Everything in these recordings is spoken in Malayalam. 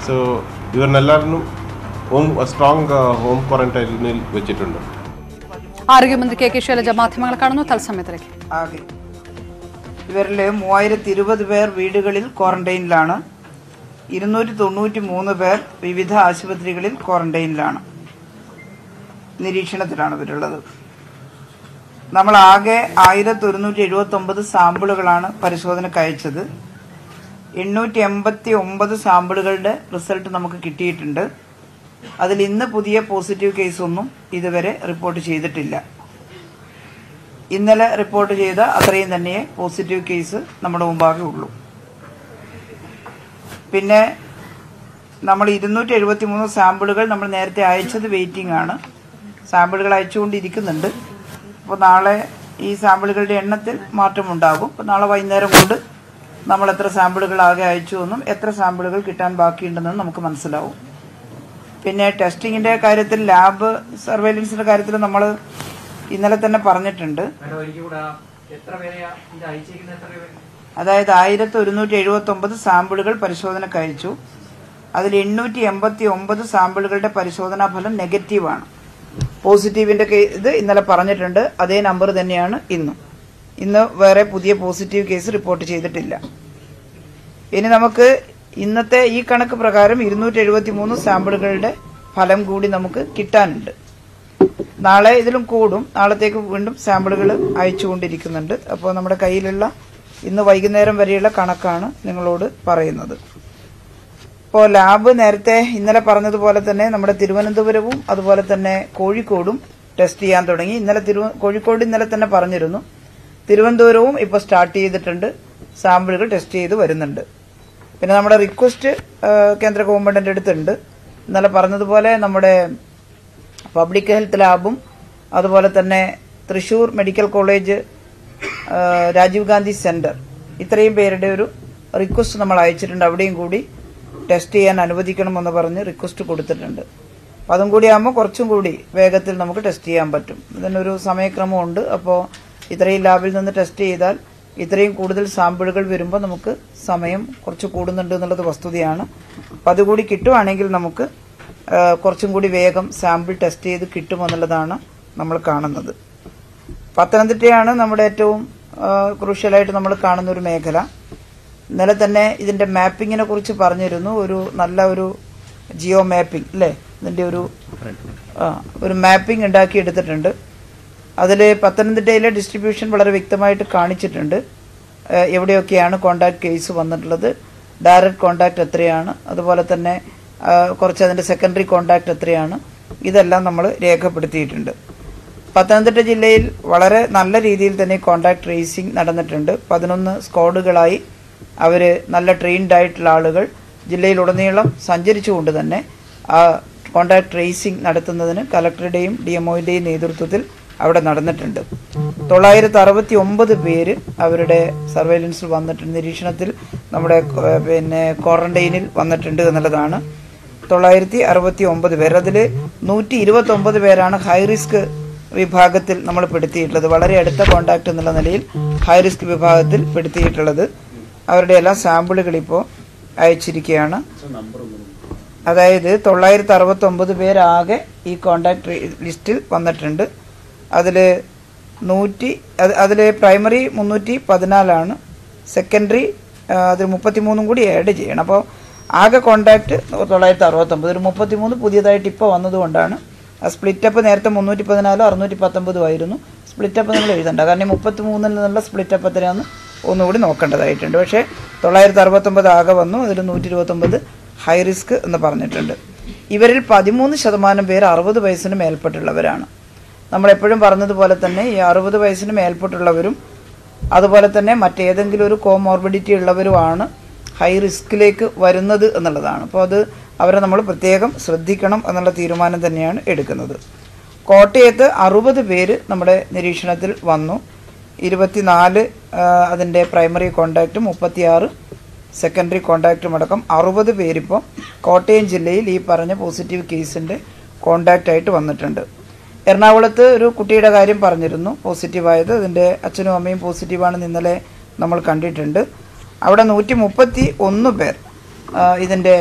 സോ ഇവരെല്ലാവരും ഹോം സ്ട്രോങ് ഹോം ക്വാറന്റൈനിൽ വെച്ചിട്ടുണ്ട് ആരോഗ്യമന്ത്രി കെ കെ ശൈലജ മാധ്യമങ്ങളെ കാണുന്നു തത്സമയത്തിലേക്ക് ആകെ ഇവരിൽ മൂവായിരത്തി ഇരുപത് പേർ വീടുകളിൽ ക്വാറന്റൈനിലാണ് ഇരുന്നൂറ്റി തൊണ്ണൂറ്റി മൂന്ന് പേർ വിവിധ ആശുപത്രികളിൽ ക്വാറന്റൈനിലാണ് നിരീക്ഷണത്തിലാണ് ഇവരുള്ളത് നമ്മൾ ആകെ ആയിരത്തി ഒരുന്നൂറ്റി എഴുപത്തി ഒമ്പത് സാമ്പിളുകളാണ് പരിശോധനയ്ക്ക് അയച്ചത് എണ്ണൂറ്റി എൺപത്തി ഒമ്പത് സാമ്പിളുകളുടെ റിസൾട്ട് നമുക്ക് കിട്ടിയിട്ടുണ്ട് അതിൽ ഇന്ന് പുതിയ പോസിറ്റീവ് കേസൊന്നും ഇതുവരെ റിപ്പോർട്ട് ചെയ്തിട്ടില്ല ഇന്നലെ റിപ്പോർട്ട് ചെയ്ത അത്രയും തന്നെ പോസിറ്റീവ് കേസ് നമ്മുടെ മുമ്പാകെ ഉള്ളൂ പിന്നെ നമ്മൾ ഇരുന്നൂറ്റി എഴുപത്തി മൂന്ന് സാമ്പിളുകൾ നമ്മൾ നേരത്തെ അയച്ചത് വെയിറ്റിംഗ് ആണ് സാമ്പിളുകൾ അയച്ചുകൊണ്ടിരിക്കുന്നുണ്ട് അപ്പോൾ നാളെ ഈ സാമ്പിളുകളുടെ എണ്ണത്തിൽ മാറ്റമുണ്ടാകും അപ്പോൾ നാളെ വൈകുന്നേരം കൊണ്ട് നമ്മൾ എത്ര സാമ്പിളുകൾ ആകെ അയച്ചു എന്നും എത്ര സാമ്പിളുകൾ കിട്ടാൻ ബാക്കിയുണ്ടെന്നും നമുക്ക് മനസ്സിലാവും പിന്നെ ടെസ്റ്റിങ്ങിന്റെ കാര്യത്തിൽ ലാബ് സർവൈലൻസിന്റെ കാര്യത്തിൽ നമ്മൾ ഇന്നലെ തന്നെ പറഞ്ഞിട്ടുണ്ട് മാഡം ഒരിക്കൽ കൂടെ ആ എത്ര പേരെയാ ഇത് അയച്ചേക്കുന്നത് എത്ര പേര് അതായത് ആയിരത്തി ഒരുന്നൂറ്റി എഴുപത്തി ഒമ്പത് സാമ്പിളുകൾ പരിശോധനയ്ക്ക് അയച്ചു അതിൽ എണ്ണൂറ്റി എൺപത്തി ഒമ്പത് സാമ്പിളുകളുടെ പരിശോധനാ ഫലം നെഗറ്റീവാണ് പോസിറ്റീവിന്റെ കേ- ഇത് ഇന്നലെ പറഞ്ഞിട്ടുണ്ട് അതേ നമ്പർ തന്നെയാണ് ഇന്നും ഇന്ന് വേറെ പുതിയ പോസിറ്റീവ് കേസ് റിപ്പോർട്ട് ചെയ്തിട്ടില്ല ഇനി നമുക്ക് ഇന്നത്തെ ഈ കണക്ക് പ്രകാരം ഇരുന്നൂറ്റി എഴുപത്തി മൂന്ന് സാമ്പിളുകളുടെ ഫലം കൂടി നമുക്ക് കിട്ടാനുണ്ട് നാളെ ഇതിലും കൂടും നാളത്തേക്ക് വീണ്ടും സാമ്പിളുകൾ അയച്ചുകൊണ്ടിരിക്കുന്നുണ്ട് അപ്പോൾ നമ്മുടെ കയ്യിലുള്ള ഇന്ന് വൈകുന്നേരം വരെയുള്ള കണക്കാണ് നിങ്ങളോട് പറയുന്നത് ഇപ്പോൾ ലാബ് നേരത്തെ ഇന്നലെ പറഞ്ഞതുപോലെ തന്നെ നമ്മുടെ തിരുവനന്തപുരവും അതുപോലെ തന്നെ കോഴിക്കോടും ടെസ്റ്റ് ചെയ്യാൻ തുടങ്ങി ഇന്നലെ തിരുവ കോഴിക്കോട് ഇന്നലെ തന്നെ പറഞ്ഞിരുന്നു തിരുവനന്തപുരവും ഇപ്പോൾ സ്റ്റാർട്ട് ചെയ്തിട്ടുണ്ട് സാമ്പിളുകൾ ടെസ്റ്റ് ചെയ്ത് വരുന്നുണ്ട് പിന്നെ നമ്മുടെ റിക്വസ്റ്റ് കേന്ദ്ര ഗവൺമെന്റിന്റെ അടുത്തുണ്ട് ഇന്നലെ പറഞ്ഞതുപോലെ നമ്മുടെ പബ്ലിക് ഹെൽത്ത് ലാബും അതുപോലെ തന്നെ തൃശൂർ മെഡിക്കൽ കോളേജ് ആ, രാജീവ് ഗാന്ധി സെന്റർ ഇത്രയും പേരുടെ ഒരു റിക്വസ്റ്റ് നമ്മൾ അയച്ചിട്ടുണ്ട് അവിടെയും കൂടി ടെസ്റ്റ് ചെയ്യാൻ അനുവദിക്കണമെന്ന് പറഞ്ഞ് റിക്വസ്റ്റ് കൊടുത്തിട്ടുണ്ട് അപ്പം അതും കൂടി ആകുമ്പോൾ കുറച്ചും കൂടി വേഗത്തിൽ നമുക്ക് ടെസ്റ്റ് ചെയ്യാൻ പറ്റും ഇതിനൊരു സമയക്രമമുണ്ട് അപ്പോൾ ഇത്രയും ലാബിൽ നിന്ന് ടെസ്റ്റ് ചെയ്താൽ ഇത്രയും കൂടുതൽ സാമ്പിളുകൾ വരുമ്പോൾ നമുക്ക് സമയം കുറച്ച് കൂടുന്നുണ്ട് എന്നുള്ളത് വസ്തുതയാണ് അപ്പം അതുകൂടി കിട്ടുവാണെങ്കിൽ നമുക്ക് ആ, കുറച്ചും കൂടി വേഗം സാമ്പിൾ ടെസ്റ്റ് ചെയ്ത് കിട്ടുമെന്നുള്ളതാണ് നമ്മൾ കാണുന്നത് പത്തനംതിട്ടയാണ് നമ്മുടെ ഏറ്റവും ക്രൂഷ്യലായിട്ട് നമ്മൾ കാണുന്ന ഒരു മേഖല ഇന്നലെ തന്നെ ഇതിന്റെ മാപ്പിങ്ങിനെ കുറിച്ച് പറഞ്ഞിരുന്നു ഒരു നല്ല ഒരു ജിയോ മാപ്പിംഗ് അല്ലേ ഇതിന്റെ ഒരു ആ, ഒരു മാപ്പിംഗ് ഉണ്ടാക്കി എടുത്തിട്ടുണ്ട് അതിൽ പത്തനംതിട്ടയിലെ ഡിസ്ട്രിബ്യൂഷൻ വളരെ വ്യക്തമായിട്ട് കാണിച്ചിട്ടുണ്ട് ആ, എവിടെയൊക്കെയാണ് കോണ്ടാക്ട് കേസ് വന്നിട്ടുള്ളത് ഡയറക്റ്റ് കോണ്ടാക്ട് എത്രയാണ് അതുപോലെ തന്നെ ആ, കുറച്ച് അതിന്റെ സെക്കൻഡറി കോണ്ടാക്ട് എത്രയാണ് ഇതെല്ലാം നമ്മൾ രേഖപ്പെടുത്തിയിട്ടുണ്ട് പത്തനംതിട്ട ജില്ലയിൽ വളരെ നല്ല രീതിയിൽ തന്നെ കോണ്ടാക്ട് ട്രേസിംഗ് നടന്നിട്ടുണ്ട് പതിനൊന്ന് സ്ക്വാഡുകളായി അവർ നല്ല ട്രെയിൻഡ് ആയിട്ടുള്ള ആളുകൾ ജില്ലയിലുടനീളം സഞ്ചരിച്ചുകൊണ്ട് തന്നെ ആ കോണ്ടാക്ട് ട്രേസിംഗ് നടത്തുന്നതിന് കലക്ടറുടെയും ഡി എംഒയുടെയും നേതൃത്വത്തിൽ അവിടെ നടന്നിട്ടുണ്ട് തൊള്ളായിരത്തി അറുപത്തി ഒമ്പത് പേര് അവരുടെ സർവൈലൻസിൽ വന്നിട്ടുണ്ട് നിരീക്ഷണത്തിൽ നമ്മുടെ ഏഹ്, പിന്നെ ക്വാറന്റൈനിൽ വന്നിട്ടുണ്ട് എന്നുള്ളതാണ് തൊള്ളായിരത്തി അറുപത്തി ഒമ്പത് പേർ അതിൽ നൂറ്റി ഇരുപത്തി ഒമ്പത് പേരാണ് ഹൈ റിസ്ക് വിഭാഗത്തിൽ നമ്മൾ പെടുത്തിയിട്ടുള്ളത് വളരെ അടുത്ത കോണ്ടാക്ട് എന്നുള്ള നിലയിൽ ഹൈ റിസ്ക് വിഭാഗത്തിൽ പെടുത്തിയിട്ടുള്ളത് അവരുടെ എല്ലാ സാമ്പിളുകൾ ഇപ്പോൾ അയച്ചിരിക്കുകയാണ് അതായത് തൊള്ളായിരത്തി അറുപത്തി ഒമ്പത് പേരാകെ ഈ കോണ്ടാക്ട് ലിസ്റ്റിൽ വന്നിട്ടുണ്ട് അതിൽ നൂറ്റി അതിൽ പ്രൈമറി മുന്നൂറ്റി പതിനാലാണ് സെക്കൻഡറി അതിൽ മുപ്പത്തിമൂന്നും കൂടി ആഡ് ചെയ്യണം അപ്പോൾ ആകെ കോണ്ടാക്ട് തൊള്ളായിരത്തി അറുപത്തൊമ്പത് ഒരു മുപ്പത്തിമൂന്ന് പുതിയതായിട്ട് ഇപ്പോൾ വന്നതുകൊണ്ടാണ് ആ സ്പ്ലിറ്റപ്പ് നേരത്തെ മുന്നൂറ്റി പതിനാലും അറുന്നൂറ്റി പത്തൊമ്പതും ആയിരുന്നു സ്പ്ലിറ്റപ്പ് നിങ്ങൾ എഴുതണ്ട കാരണം മുപ്പത്തി മൂന്നിൽ നിന്നുള്ള സ്പ്ലിറ്റപ്പ് എത്രയാണെന്ന് ഒന്നുകൂടി നോക്കേണ്ടതായിട്ടുണ്ട് പക്ഷേ തൊള്ളായിരത്തി അറുപത്തൊമ്പത് ആകെ വന്നു അതിൽ നൂറ്റി ഇരുപത്തൊമ്പത് ഹൈ റിസ്ക് എന്ന് പറഞ്ഞിട്ടുണ്ട് ഇവരിൽ പതിമൂന്ന് ശതമാനം പേര് അറുപത് വയസ്സിന് മേൽപ്പെട്ടുള്ളവരാണ് നമ്മളെപ്പോഴും പറഞ്ഞതുപോലെ തന്നെ ഈ അറുപത് വയസ്സിന് മേൽപ്പെട്ടുള്ളവരും അതുപോലെ തന്നെ മറ്റേതെങ്കിലും ഒരു കോമോർബിഡിറ്റി ഉള്ളവരുമാണ് ഹൈ റിസ്കിലേക്ക് വരുന്നത് എന്നുള്ളതാണ് അപ്പോൾ അത് അവരെ നമ്മൾ പ്രത്യേകം ശ്രദ്ധിക്കണം എന്നുള്ള തീരുമാനം തന്നെയാണ് എടുക്കുന്നത് കോട്ടയത്ത് അറുപത് പേര് നമ്മുടെ നിരീക്ഷണത്തിൽ വന്നു ഇരുപത്തിനാല് അതിൻ്റെ പ്രൈമറി കോണ്ടാക്റ്റും മുപ്പത്തിയാറ് സെക്കൻഡറി കോണ്ടാക്റ്റും അടക്കം അറുപത് പേരിപ്പോൾ കോട്ടയം ജില്ലയിൽ ഈ പറഞ്ഞ പോസിറ്റീവ് കേസിൻ്റെ കോണ്ടാക്റ്റായിട്ട് വന്നിട്ടുണ്ട് എറണാകുളത്ത് ഒരു കുട്ടിയുടെ കാര്യം പറഞ്ഞിരുന്നു പോസിറ്റീവായത് അതിൻ്റെ അച്ഛനും അമ്മയും പോസിറ്റീവാണെന്ന് ഇന്നലെ നമ്മൾ കണ്ടിട്ടുണ്ട് അവിടെ നൂറ്റി മുപ്പത്തി ഒന്ന് പേർ ആ, ഇതിൻ്റെ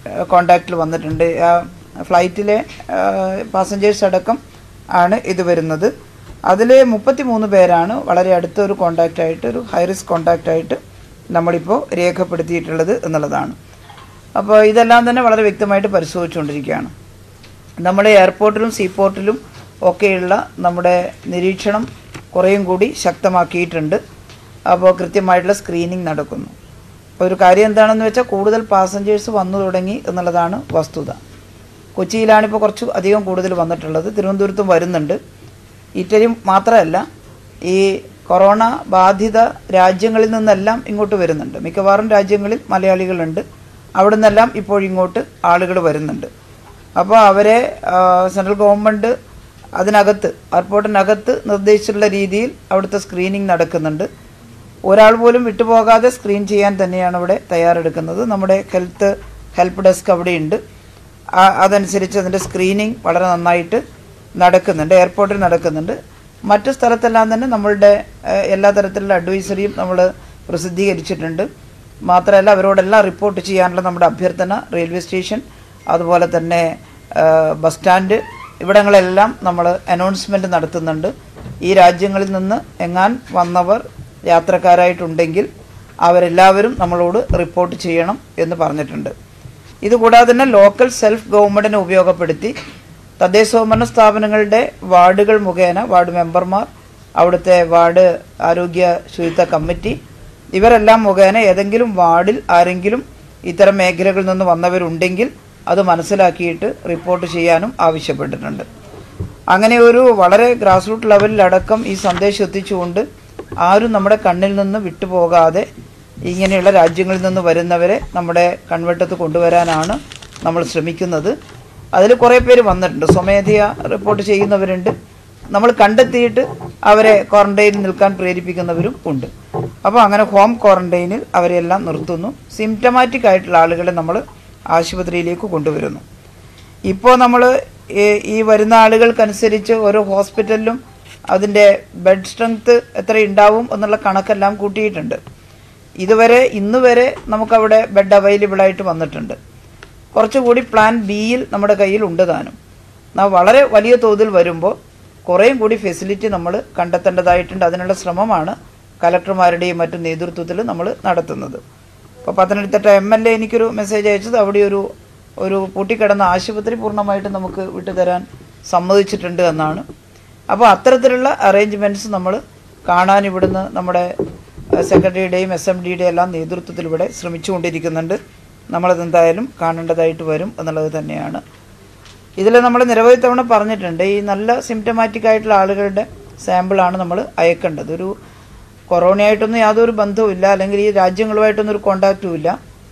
കോണ്ടാക്റ്റിൽ വന്നിട്ടുണ്ട് ആ ഫ്ലൈറ്റിലെ പാസഞ്ചേഴ്സ് അടക്കം ആണ് ഇത് വരുന്നത് അതിൽ മുപ്പത്തി മൂന്ന് പേരാണ് വളരെ അടുത്ത ഒരു കോണ്ടാക്റ്റ് ആയിട്ട് ഒരു ഹൈ റിസ്ക് കോണ്ടാക്റ്റ് ആയിട്ട് നമ്മളിപ്പോൾ രേഖപ്പെടുത്തിയിട്ടുള്ളത് എന്നുള്ളതാണ് അപ്പോൾ ഇതെല്ലാം തന്നെ വളരെ വ്യക്തമായിട്ട് പരിശോധിച്ചുകൊണ്ടിരിക്കുകയാണ് നമ്മുടെ എയർപോർട്ടിലും സീപോർട്ടിലും ഒക്കെയുള്ള നമ്മുടെ നിരീക്ഷണം കുറേയും കൂടി ശക്തമാക്കിയിട്ടുണ്ട് അപ്പോൾ കൃത്യമായിട്ടുള്ള സ്ക്രീനിങ് നടക്കുന്നു അപ്പോൾ ഒരു കാര്യം എന്താണെന്ന് വെച്ചാൽ കൂടുതൽ പാസഞ്ചേഴ്സ് വന്നു തുടങ്ങി എന്നുള്ളതാണ് വസ്തുത കൊച്ചിയിലാണിപ്പോൾ കുറച്ച് അധികം കൂടുതൽ വന്നിട്ടുള്ളത് തിരുവനന്തപുരത്തും വരുന്നുണ്ട് ഇറ്റലി മാത്രമല്ല ഈ കൊറോണ ബാധിത രാജ്യങ്ങളിൽ നിന്നെല്ലാം ഇങ്ങോട്ട് വരുന്നുണ്ട് മിക്കവാറും രാജ്യങ്ങളിൽ മലയാളികളുണ്ട് അവിടെ നിന്നെല്ലാം ഇപ്പോൾ ഇങ്ങോട്ട് ആളുകൾ വരുന്നുണ്ട് അപ്പോൾ അവരെ ആ, സെൻട്രൽ ഗവൺമെൻറ് അതിനകത്ത് എയർപോർട്ടിനകത്ത് നിർദ്ദേശിച്ചിട്ടുള്ള രീതിയിൽ അവിടുത്തെ സ്ക്രീനിങ് നടക്കുന്നുണ്ട് ഒരാൾ പോലും വിട്ടുപോകാതെ സ്ക്രീൻ ചെയ്യാൻ തന്നെയാണ് ഇവിടെ തയ്യാറെടുക്കുന്നത് നമ്മുടെ ഹെൽത്ത് ഹെൽപ്പ് ഡെസ്ക് അവിടെയുണ്ട് ആ- അതനുസരിച്ച് അതിൻ്റെ സ്ക്രീനിങ് വളരെ നന്നായിട്ട് നടക്കുന്നുണ്ട് എയർപോർട്ടിൽ നടക്കുന്നുണ്ട് മറ്റു സ്ഥലത്തെല്ലാം തന്നെ നമ്മളുടെ ഏഹ്, എല്ലാ തരത്തിലുള്ള അഡ്വൈസറിയും നമ്മൾ പ്രസിദ്ധീകരിച്ചിട്ടുണ്ട് മാത്രമല്ല അവരോടെല്ലാം റിപ്പോർട്ട് ചെയ്യാനുള്ള നമ്മുടെ അഭ്യർത്ഥന റെയിൽവേ സ്റ്റേഷൻ അതുപോലെ തന്നെ ഏഹ്, ബസ് സ്റ്റാൻഡ് ഇവിടങ്ങളെല്ലാം നമ്മൾ അനൗൺസ്മെൻറ്റ് നടത്തുന്നുണ്ട് ഈ രാജ്യങ്ങളിൽ നിന്ന് എങ്ങാൻ വന്നവർ യാത്രക്കാരായിട്ടുണ്ടെങ്കിൽ അവരെല്ലാവരും നമ്മളോട് റിപ്പോർട്ട് ചെയ്യണം എന്ന് പറഞ്ഞിട്ടുണ്ട് ഇതുകൂടാതെ തന്നെ ലോക്കൽ സെൽഫ് ഗവൺമെൻറ്റിനെ ഉപയോഗപ്പെടുത്തി തദ്ദേശ സ്വയംഭരണ സ്ഥാപനങ്ങളുടെ വാർഡുകൾ മുഖേന വാർഡ് മെമ്പർമാർ അവിടുത്തെ വാർഡ് ആരോഗ്യ ശുചിത്വ കമ്മിറ്റി ഇവരെല്ലാം മുഖേന ഏതെങ്കിലും വാർഡിൽ ആരെങ്കിലും ഇത്തരം മേഖലകളിൽ നിന്ന് വന്നവരുണ്ടെങ്കിൽ അത് മനസ്സിലാക്കിയിട്ട് റിപ്പോർട്ട് ചെയ്യാനും ആവശ്യപ്പെട്ടിട്ടുണ്ട് അങ്ങനെ ഒരു വളരെ ഗ്രാസ് റൂട്ട് ലെവലിലടക്കം ഈ സന്ദേശം എത്തിച്ചുകൊണ്ട് ആരും നമ്മുടെ കണ്ണിൽ നിന്ന് വിട്ടുപോകാതെ ഇങ്ങനെയുള്ള രാജ്യങ്ങളിൽ നിന്ന് വരുന്നവരെ നമ്മുടെ കൺവെട്ടത്ത് കൊണ്ടുവരാനാണ് നമ്മൾ ശ്രമിക്കുന്നത് അതിൽ കുറേ പേര് വന്നിട്ടുണ്ട് സ്വമേധയാ റിപ്പോർട്ട് ചെയ്യുന്നവരുണ്ട് നമ്മൾ കണ്ടെത്തിയിട്ട് അവരെ ക്വാറന്റൈനിൽ നിൽക്കാൻ പ്രേരിപ്പിക്കുന്നവരും ഉണ്ട് അപ്പോൾ അങ്ങനെ ഹോം ക്വാറന്റൈനിൽ അവരെല്ലാം നിർത്തുന്നു സിംറ്റമാറ്റിക് ആയിട്ടുള്ള ആളുകളെ നമ്മൾ ആശുപത്രിയിലേക്ക് കൊണ്ടുവരുന്നു ഇപ്പോൾ നമ്മൾ ഈ വരുന്ന ആളുകൾക്കനുസരിച്ച് ഓരോ ഹോസ്പിറ്റലിലും അതിൻ്റെ ബെഡ് സ്ട്രെങ്ത് എത്ര ഉണ്ടാവും എന്നുള്ള കണക്കെല്ലാം കൂട്ടിയിട്ടുണ്ട് ഇതുവരെ ഇന്ന് വരെ നമുക്കവിടെ ബെഡ് അവൈലബിൾ ആയിട്ട് വന്നിട്ടുണ്ട് കുറച്ചുകൂടി പ്ലാൻ ബിയിൽ നമ്മുടെ കയ്യിൽ ഉണ്ട് താനും എന്നാൽ വളരെ വലിയ തോതിൽ വരുമ്പോൾ കുറേയും കൂടി ഫെസിലിറ്റി നമ്മൾ കണ്ടെത്തേണ്ടതായിട്ടുണ്ട് അതിനുള്ള ശ്രമമാണ് കലക്ടർമാരുടെയും മറ്റു നേതൃത്വത്തിൽ നമ്മൾ നടത്തുന്നത് ഇപ്പോൾ പത്തനംതിട്ട എം എൽ എ എനിക്കൊരു മെസ്സേജ് അയച്ചത് അവിടെ ഒരു ഒരു പൂട്ടിക്കിടന്ന ആശുപത്രി പൂർണ്ണമായിട്ട് നമുക്ക് വിട്ടുതരാൻ സമ്മതിച്ചിട്ടുണ്ട് എന്നാണ് അപ്പോൾ അത്തരത്തിലുള്ള അറേഞ്ച്മെൻറ്റ്സ് നമ്മൾ കാണാൻ ഇവിടുന്ന് നമ്മുടെ സെക്രട്ടറിയുടെയും എസ് എം ഡിയുടെയും എല്ലാം നേതൃത്വത്തിൽ ഇവിടെ ശ്രമിച്ചുകൊണ്ടിരിക്കുന്നുണ്ട് നമ്മളതെന്തായാലും കാണേണ്ടതായിട്ട് വരും എന്നുള്ളത് തന്നെയാണ് ഇതിൽ നമ്മൾ നിരവധി തവണ പറഞ്ഞിട്ടുണ്ട് ഈ നല്ല സിംറ്റമാറ്റിക് ആയിട്ടുള്ള ആളുകളുടെ സാമ്പിളാണ് നമ്മൾ അയക്കേണ്ടത് ഒരു കൊറോണയായിട്ടൊന്നും യാതൊരു ബന്ധവുമില്ല അല്ലെങ്കിൽ ഈ രാജ്യങ്ങളുമായിട്ടൊന്നും ഒരു കോണ്ടാക്റ്റും ഇല്ല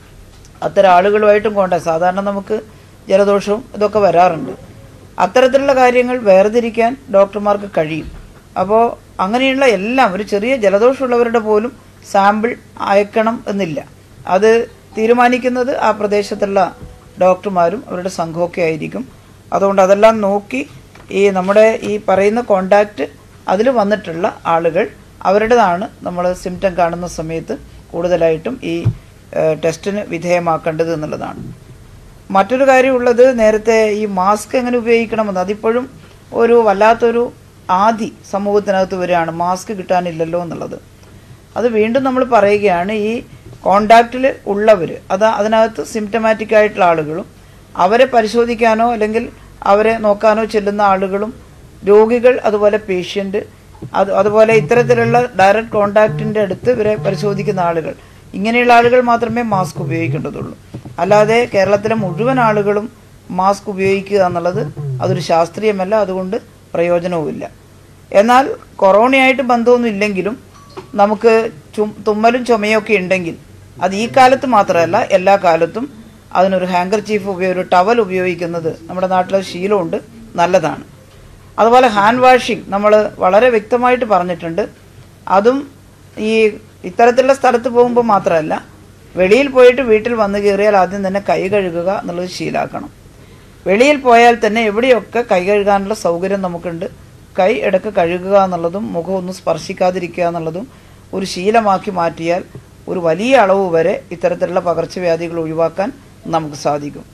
അത്തരം ആളുകളുമായിട്ടും കോണ്ടാക്ട് സാധാരണ നമുക്ക് ജലദോഷവും ഇതൊക്കെ വരാറുണ്ട് അത്തരത്തിലുള്ള കാര്യങ്ങൾ വേർതിരിക്കാൻ ഡോക്ടർമാർക്ക് കഴിയും അപ്പോൾ അങ്ങനെയുള്ള എല്ലാം ഒരു ചെറിയ ജലദോഷമുള്ളവരുടെ പോലും സാമ്പിൾ അയക്കണം എന്നില്ല അത് തീരുമാനിക്കുന്നത് ആ പ്രദേശത്തുള്ള ഡോക്ടർമാരും അവരുടെ സംഘമൊക്കെ ആയിരിക്കും അതുകൊണ്ട് അതെല്ലാം നോക്കി ഈ നമ്മുടെ ഈ പറയുന്ന കോണ്ടാക്റ്റ് അതിൽ വന്നിട്ടുള്ള ആളുകൾ അവരുടേതാണ് നമ്മൾ സിംറ്റം കാണുന്ന സമയത്ത് കൂടുതലായിട്ടും ഈ ഏഹ്, ടെസ്റ്റിന് വിധേയമാക്കേണ്ടത് എന്നുള്ളതാണ് മറ്റൊരു കാര്യമുള്ളത് നേരത്തെ ഈ മാസ്ക് എങ്ങനെ ഉപയോഗിക്കണമെന്ന് അതിപ്പോഴും ഒരു വല്ലാത്തൊരു ആദി സമൂഹത്തിനകത്ത് വരികയാണ് മാസ്ക് കിട്ടാനില്ലല്ലോ എന്നുള്ളത് അത് വീണ്ടും നമ്മൾ പറയുകയാണ് ഈ കോണ്ടാക്റ്റിൽ ഉള്ളവർ അത് അതിനകത്ത് സിംറ്റമാറ്റിക് ആയിട്ടുള്ള ആളുകളും അവരെ പരിശോധിക്കാനോ അല്ലെങ്കിൽ അവരെ നോക്കാനോ ചെല്ലുന്ന ആളുകളും രോഗികൾ അതുപോലെ പേഷ്യൻ്റ് അത് അതുപോലെ ഇത്തരത്തിലുള്ള ഡയറക്റ്റ് കോണ്ടാക്റ്റിൻ്റെ അടുത്ത് ഇവരെ പരിശോധിക്കുന്ന ആളുകൾ ഇങ്ങനെയുള്ള ആളുകൾ മാത്രമേ മാസ്ക് ഉപയോഗിക്കേണ്ടതുള്ളൂ അല്ലാതെ കേരളത്തിലെ മുഴുവൻ ആളുകളും മാസ്ക് ഉപയോഗിക്കുക എന്നുള്ളത് അതൊരു ശാസ്ത്രീയമല്ല അതുകൊണ്ട് പ്രയോജനവുമില്ല എന്നാൽ കൊറോണയായിട്ട് ബന്ധമൊന്നും ഇല്ലെങ്കിലും നമുക്ക് ചും- തുമ്മലും ചുമയൊക്കെ ഉണ്ടെങ്കിൽ അത് ഈ കാലത്ത് മാത്രമല്ല എല്ലാ കാലത്തും അതിനൊരു ഹാങ്കർ ചീഫ് ഉപയോഗ ഒരു ടവൽ ഉപയോഗിക്കുന്നത് നമ്മുടെ നാട്ടിലെ ശീലമുണ്ട് നല്ലതാണ് അതുപോലെ ഹാൻഡ് വാഷിംഗ് നമ്മൾ വളരെ വ്യക്തമായിട്ട് പറഞ്ഞിട്ടുണ്ട് അതും ഈ ഇത്തരത്തിലുള്ള സ്ഥലത്ത് പോകുമ്പോൾ മാത്രമല്ല വെളിയിൽ പോയിട്ട് വീട്ടിൽ വന്നു കയറിയാൽ ആദ്യം തന്നെ കൈ കഴുകുക എന്നുള്ളത് ശീലാക്കണം വെളിയിൽ പോയാൽ തന്നെ എവിടെയൊക്കെ കൈ കഴുകാനുള്ള സൗകര്യം നമുക്കുണ്ട് കൈ ഇടയ്ക്ക് കഴുകുക എന്നുള്ളതും മുഖം ഒന്നും സ്പർശിക്കാതിരിക്കുക എന്നുള്ളതും ഒരു ശീലമാക്കി മാറ്റിയാൽ ഒരു വലിയ അളവ് വരെ ഇത്തരത്തിലുള്ള പകർച്ചവ്യാധികൾ ഒഴിവാക്കാൻ നമുക്ക് സാധിക്കും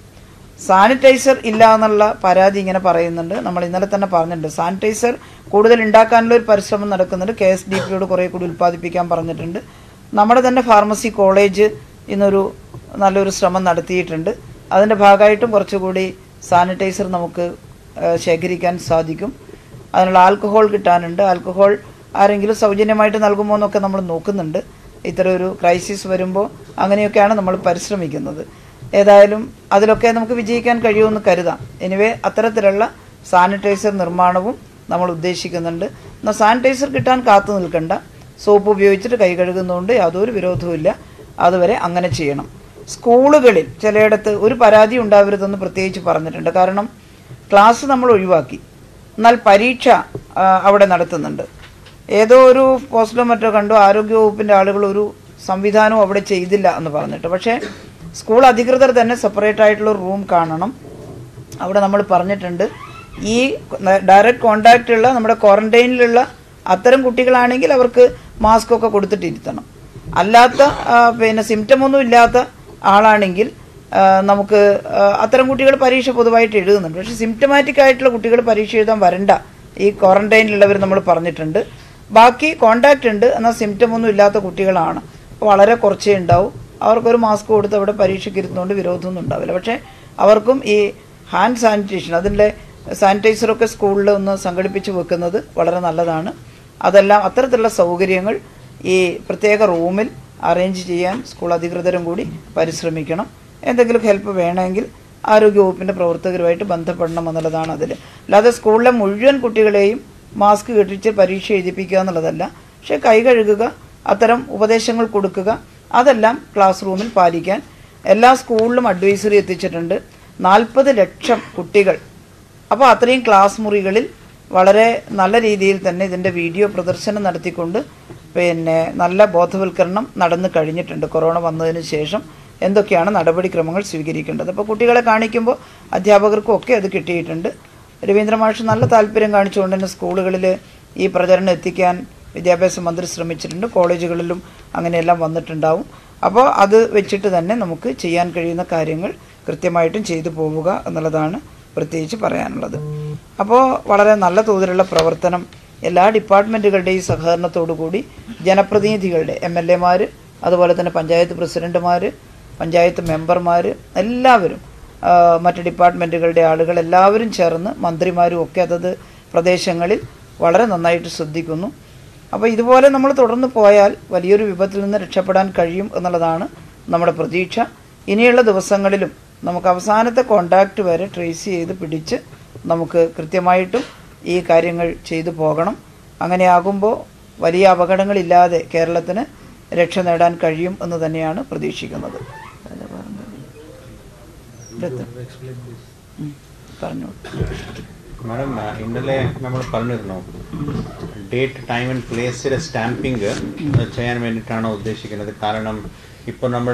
സാനിറ്റൈസർ ഇല്ല എന്നുള്ള പരാതി ഇങ്ങനെ പറയുന്നുണ്ട് നമ്മൾ ഇന്നലെ തന്നെ പറഞ്ഞിട്ടുണ്ട് സാനിറ്റൈസർ കൂടുതൽ ഉണ്ടാക്കാനുള്ള ഒരു പരിശ്രമം നടക്കുന്നുണ്ട് കെ എസ് ഡി പിയോട് കുറേ കൂടി ഉൽപ്പാദിപ്പിക്കാൻ പറഞ്ഞിട്ടുണ്ട് നമ്മുടെ തന്നെ ഫാർമസി കോളേജ് ഇന്നൊരു നല്ലൊരു ശ്രമം നടത്തിയിട്ടുണ്ട് അതിൻ്റെ ഭാഗമായിട്ടും കുറച്ചുകൂടി സാനിറ്റൈസർ നമുക്ക് ആ, ശേഖരിക്കാൻ സാധിക്കും അതിനുള്ള ആൽക്കഹോൾ കിട്ടാനുണ്ട് ആൽക്കഹോൾ ആരെങ്കിലും സൗജന്യമായിട്ട് നൽകുമോ എന്നൊക്കെ നമ്മൾ നോക്കുന്നുണ്ട് ഇത്തരം ഒരു ക്രൈസിസ് വരുമ്പോൾ അങ്ങനെയൊക്കെയാണ് നമ്മൾ പരിശ്രമിക്കുന്നത് ഏതായാലും അതിലൊക്കെ നമുക്ക് വിജയിക്കാൻ കഴിയുമെന്ന് കരുതാം എനിവേ അത്തരത്തിലുള്ള സാനിറ്റൈസർ നിർമ്മാണവും നമ്മൾ ഉദ്ദേശിക്കുന്നുണ്ട് എന്നാൽ സാനിറ്റൈസർ കിട്ടാൻ കാത്തു നിൽക്കണ്ട സോപ്പ് ഉപയോഗിച്ചിട്ട് കൈ കഴുകുന്നതുകൊണ്ട് യാതൊരു വിരോധവുമില്ല അതുവരെ അങ്ങനെ ചെയ്യണം സ്കൂളുകളിൽ ചിലയിടത്ത് ഒരു പരാതി ഉണ്ടാവരുതെന്ന് പ്രത്യേകിച്ച് പറഞ്ഞിട്ടുണ്ട് കാരണം ക്ലാസ് നമ്മൾ ഒഴിവാക്കി എന്നാൽ പരീക്ഷ ആ, അവിടെ നടത്തുന്നുണ്ട് ഏതോ ഒരു പോസ്റ്റോ മറ്റോ കണ്ടു ആരോഗ്യ വകുപ്പിൻ്റെ ആളുകൾ ഒരു സംവിധാനവും അവിടെ ചെയ്തില്ല എന്ന് പറഞ്ഞിട്ട് പക്ഷേ സ്കൂൾ അധികൃതർ തന്നെ സെപ്പറേറ്റ് ആയിട്ടുള്ള ഒരു റൂം കാണണം അവിടെ നമ്മൾ പറഞ്ഞിട്ടുണ്ട് ഈ ഡയറക്റ്റ് കോണ്ടാക്റ്റ് ഉള്ള നമ്മുടെ ക്വാറന്റൈനിലുള്ള അത്തരം കുട്ടികളാണെങ്കിൽ അവർക്ക് മാസ്ക് ഒക്കെ കൊടുത്തിട്ടിരുത്തണം അല്ലാത്ത ആ, പിന്നെ സിംറ്റം ഒന്നും ഇല്ലാത്ത ആളാണെങ്കിൽ ആ, നമുക്ക് ആ, അത്തരം കുട്ടികൾ പരീക്ഷ പൊതുവായിട്ട് എഴുതുന്നുണ്ട് പക്ഷേ സിംറ്റമാറ്റിക് ആയിട്ടുള്ള കുട്ടികൾ പരീക്ഷ എഴുതാൻ വരണ്ട ഈ ക്വാറന്റൈനിലുള്ളവർ നമ്മൾ പറഞ്ഞിട്ടുണ്ട് ബാക്കി കോണ്ടാക്റ്റ് ഉണ്ട് എന്നാൽ സിംറ്റം ഒന്നും ഇല്ലാത്ത കുട്ടികളാണ് വളരെ കുറച്ചേ ഉണ്ടാവും അവർക്കൊരു മാസ്ക് കൊടുത്ത് അവിടെ പരീക്ഷയ്ക്ക് ഇരുത്തുന്നതുകൊണ്ട് വിരോധമൊന്നും ഉണ്ടാവില്ല പക്ഷേ അവർക്കും ഈ ഹാൻഡ് സാനിറ്റേഷൻ അതിൻ്റെ സാനിറ്റൈസറൊക്കെ സ്കൂളിൽ ഒന്ന് സംഘടിപ്പിച്ച് വെക്കുന്നത് വളരെ നല്ലതാണ് അതെല്ലാം അത്തരത്തിലുള്ള സൗകര്യങ്ങൾ ഈ പ്രത്യേക റൂമിൽ അറേഞ്ച് ചെയ്യാൻ സ്കൂൾ അധികൃതരും കൂടി പരിശ്രമിക്കണം എന്തെങ്കിലും ഹെൽപ്പ് വേണമെങ്കിൽ ആരോഗ്യവകുപ്പിൻ്റെ പ്രവർത്തകരുമായിട്ട് ബന്ധപ്പെടണം എന്നുള്ളതാണ് അതിൽ അല്ലാതെ സ്കൂളിലെ മുഴുവൻ കുട്ടികളെയും മാസ്ക് കെട്ടിച്ച് പരീക്ഷ എഴുതിപ്പിക്കുക എന്നുള്ളതല്ല പക്ഷേ കൈ കഴുകുക അത്തരം ഉപദേശങ്ങൾ കൊടുക്കുക അതെല്ലാം ക്ലാസ് റൂമിൽ പാലിക്കാൻ എല്ലാ സ്കൂളിലും അഡ്വൈസറി എത്തിച്ചിട്ടുണ്ട് നാൽപ്പത് ലക്ഷം കുട്ടികൾ അപ്പോൾ അത്രയും ക്ലാസ് മുറികളിൽ വളരെ നല്ല രീതിയിൽ തന്നെ ഇതിൻ്റെ വീഡിയോ പ്രദർശനം നടത്തിക്കൊണ്ട് പിന്നെ നല്ല ബോധവൽക്കരണം നടന്നു കഴിഞ്ഞിട്ടുണ്ട് കൊറോണ വന്നതിന് ശേഷം എന്തൊക്കെയാണ് നടപടിക്രമങ്ങൾ സ്വീകരിക്കേണ്ടത് അപ്പോൾ കുട്ടികളെ കാണിക്കുമ്പോൾ അധ്യാപകർക്കും ഒക്കെ അത് കിട്ടിയിട്ടുണ്ട് രവീന്ദ്ര മാഷ് നല്ല താല്പര്യം കാണിച്ചുകൊണ്ട് തന്നെ സ്കൂളുകളിൽ ഈ പ്രചരണം എത്തിക്കാൻ വിദ്യാഭ്യാസ മന്ത്രി ശ്രമിച്ചിട്ടുണ്ട് കോളേജുകളിലും അങ്ങനെയെല്ലാം വന്നിട്ടുണ്ടാവും അപ്പോൾ അത് വെച്ചിട്ട് തന്നെ നമുക്ക് ചെയ്യാൻ കഴിയുന്ന കാര്യങ്ങൾ കൃത്യമായിട്ടും ചെയ്തു പോവുക എന്നുള്ളതാണ് പ്രത്യേകിച്ച് പറയാനുള്ളത് അപ്പോൾ വളരെ നല്ല തോതിലുള്ള പ്രവർത്തനം എല്ലാ ഡിപ്പാർട്ട്മെൻറ്റുകളുടെയും സഹകരണത്തോടു കൂടി ജനപ്രതിനിധികളുടെ എം എൽ എമാർ അതുപോലെ തന്നെ പഞ്ചായത്ത് പ്രസിഡന്റുമാർ പഞ്ചായത്ത് മെമ്പർമാർ എല്ലാവരും ആ, മറ്റ് ഡിപ്പാർട്ട്മെൻറ്റുകളുടെ ആളുകൾ എല്ലാവരും ചേർന്ന് മന്ത്രിമാരും ഒക്കെ അതത് പ്രദേശങ്ങളിൽ വളരെ നന്നായിട്ട് ശ്രദ്ധിക്കുന്നു അപ്പോൾ ഇതുപോലെ നമ്മൾ തുടർന്ന് പോയാൽ വലിയൊരു വിപത്തിൽ നിന്ന് രക്ഷപ്പെടാൻ കഴിയും എന്നുള്ളതാണ് നമ്മുടെ പ്രതീക്ഷ ഇനിയുള്ള ദിവസങ്ങളിലും നമുക്ക് അവസാനത്തെ കോണ്ടാക്റ്റ് വരെ ട്രേസ് ചെയ്ത് പിടിച്ച് നമുക്ക് കൃത്യമായിട്ടും ഈ കാര്യങ്ങൾ ചെയ്തു പോകണം അങ്ങനെയാകുമ്പോൾ വലിയ അപകടങ്ങളില്ലാതെ കേരളത്തിന് രക്ഷ നേടാൻ കഴിയും എന്ന് തന്നെയാണ് പ്രതീക്ഷിക്കുന്നത് ഇതെത്തും. ഉം. പറഞ്ഞോളൂ മാഡം ഇന്നലെ നമ്മൾ പറഞ്ഞിരുന്നു ഡേറ്റ് ടൈം ആൻഡ് പ്ലേസിലെ സ്റ്റാമ്പിങ് ചെയ്യാൻ വേണ്ടിയിട്ടാണ് ഉദ്ദേശിക്കുന്നത് കാരണം ഇപ്പോൾ നമ്മൾ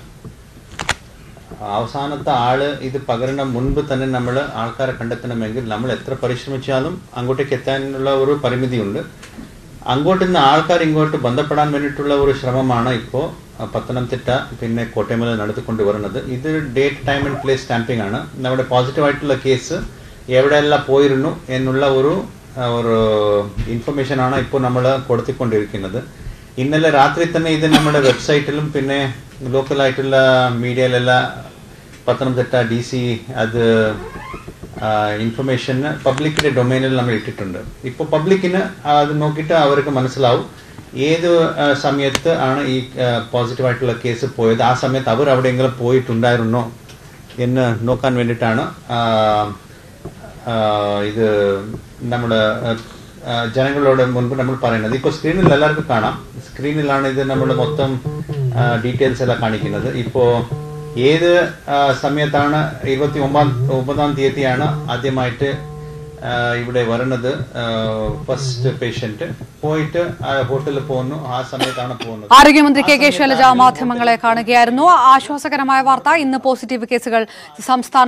അവസാനത്തെ ആള് ഇത് പകരുന്ന മുൻപ് തന്നെ നമ്മൾ ആൾക്കാരെ കണ്ടെത്തണമെങ്കിൽ നമ്മൾ എത്ര പരിശ്രമിച്ചാലും അങ്ങോട്ടേക്ക് എത്താനുള്ള ഒരു പരിമിതിയുണ്ട് അങ്ങോട്ട് നിന്ന് ആൾക്കാർ ഇങ്ങോട്ട് ബന്ധപ്പെടാൻ വേണ്ടിയിട്ടുള്ള ഒരു ശ്രമമാണ് ഇപ്പോൾ പത്തനംതിട്ട പിന്നെ കോട്ടയമല നടത്തിക്കൊണ്ട് വരുന്നത് ഇത് date time and place stamping ആണ് നമ്മുടെ പോസിറ്റീവ് ആയിട്ടുള്ള കേസ് എവിടെയെല്ലാം പോയിരുന്നു എന്നുള്ള ഒരു ആ, ഒരു ഇൻഫർമേഷൻ ആണ് ഇപ്പോൾ നമ്മൾ കൊടുത്തിക്കൊണ്ടിരിക്കുന്നത് ഇന്നലെ രാത്രി തന്നെ ഇത് നമ്മുടെ വെബ്സൈറ്റിലും പിന്നെ ലോക്കലായിട്ടുള്ള മീഡിയയിലെല്ലാം പത്തനംതിട്ട ഡി സി അത് ഇൻഫർമേഷൻ പബ്ലിക്കിന്റെ ഡൊമൈനിൽ നമ്മൾ ഇട്ടിട്ടുണ്ട് ഇപ്പോൾ പബ്ലിക്കിന് അത് നോക്കിയിട്ട് അവർക്ക് മനസ്സിലാവും ഏത് ആ, സമയത്ത് ആണ് ഈ പോസിറ്റീവ് ആയിട്ടുള്ള കേസ് പോയത് ആ സമയത്ത് അവർ എവിടെയെങ്കിലും പോയിട്ടുണ്ടായിരുന്നോ എന്ന് നോക്കാൻ വേണ്ടിയിട്ടാണ് ആ, ആ, ഇത് നമ്മുടെ ആ, ജനങ്ങളോട് മുൻപ് നമ്മൾ പറയുന്നത് ഇപ്പോൾ സ്ക്രീനിൽ എല്ലാവർക്കും കാണാം സ്ക്രീനിലാണ് ഇത് നമ്മൾ മൊത്തം ഡീറ്റെയിൽസ് എല്ലാം കാണിക്കുന്നത് ഇപ്പോൾ ഏത് ആ, സമയത്താണ് ഇരുപത്തി ഒമ്പതാം ഒമ്പതാം തീയതിയാണ് ആദ്യമായിട്ട് ആ, ഇവിടെ വരുന്നത് ഫസ്റ്റ് പേഷ്യന്റ് പോയിട്ട് ഹോട്ടലിൽ പോകുന്നു ആ സമയത്താണ് പോകുന്നത് ആരോഗ്യമന്ത്രി കെ കെ ശൈലജ മാധ്യമങ്ങളെ കാണുകയായിരുന്നു ആശ്വാസകരമായ വാർത്ത ഇന്ന് പോസിറ്റീവ് കേസുകൾ സംസ്ഥാന